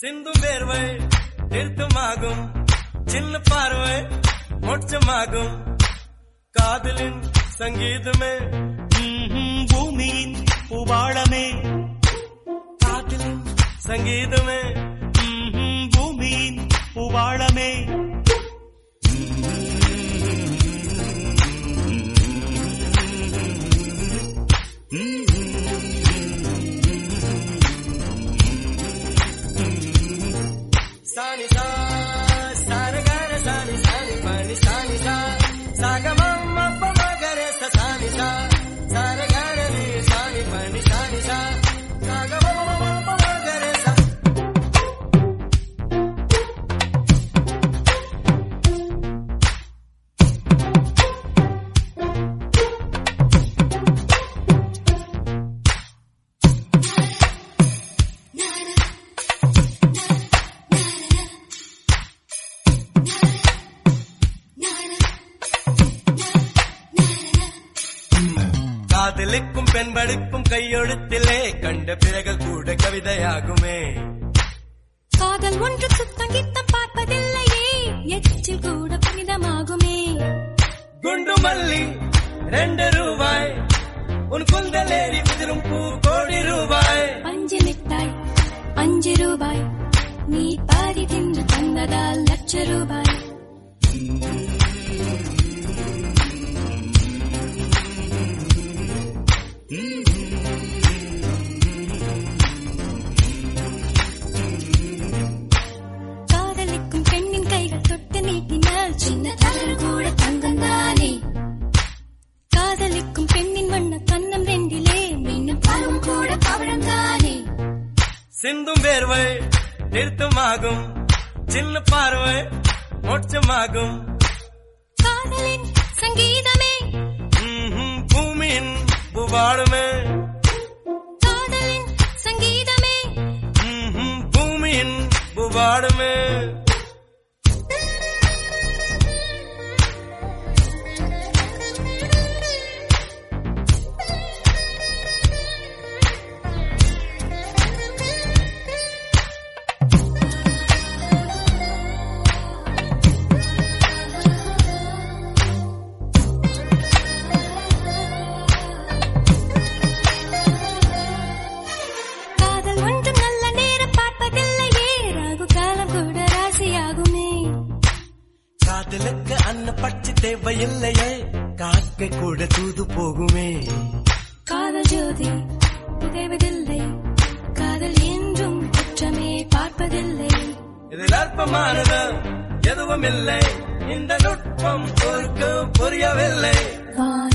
சிந்தும் வேர்வை நிறுத்தமாகும் சின்ன பார்வை மோட்சமாகும் காதலின் சங்கீதமே ம்ஹும், பூமியின் பூவாளமே காதலின் சங்கீதமே ம்ஹும், பூமியின் பூவாளமே சானி சா சாரகார சானி சானி பனி சானி சா சாகமம் அப்ப மகரே ச சானி சா சாரகார நீ சானி பனி சானி சா சாகமம் அப்ப மகரே ச காதலிக்கும் பெண்படுக்கும் கையெழுத்திலே கண்ட பிறகு கூட கவிதையாகுமே காதல் ஒன்று சுத்தம் கித்தம் பார்ப்பதில்லையே எச்சில் கூட புனிதமாகுமே குண்டு மல்லி ரெண்டு ரூபாய் உன் குந்தலேறி உதிரும் பூ கோடி ரூபாய் அஞ்சு மிட்டாய் அஞ்சு ரூபாய் நீ பாதி தின்று தந்ததால் லட்ச ரூபாய் காதலிக்கும் பெண்ணின் கைகள் தொட்டு நீட்டினால் சின்ன தவறு கூட தங்கம் தானே காதலிக்கும் பெண்ணின் வண்ண கண்ணம் ரெண்டிலே மின்னும் பருவம் கூட பவழம் தானே சிந்தும் வேர்வை நிறுத்தமாகும் சின்ன பார்வை மோட்சமாகும் காதலின் சங்கீதமே ம்ஹும், பூமியின் புவாடுமே காதலின் சங்கீதமே ம்ஹும், பூமியின் புவாடுமே காதல் ஒன்றும் நல்ல நேரம் பார்ப்பதில்லையே ராகு காலம் கூட ராசியாகுமே காதலுக்கு அன்ன பட்சி தேவையில்லையே காக்கை கூட தூது போகுமே காதல் ஜோதி புகைவதில்லை காதல் என்றும் குற்றமே பார்ப்பதில்லை இதில் அற்பமானது எதுவும் இல்லை இந்த நுட்பம் பொறுக்க புரியவில்லை வான்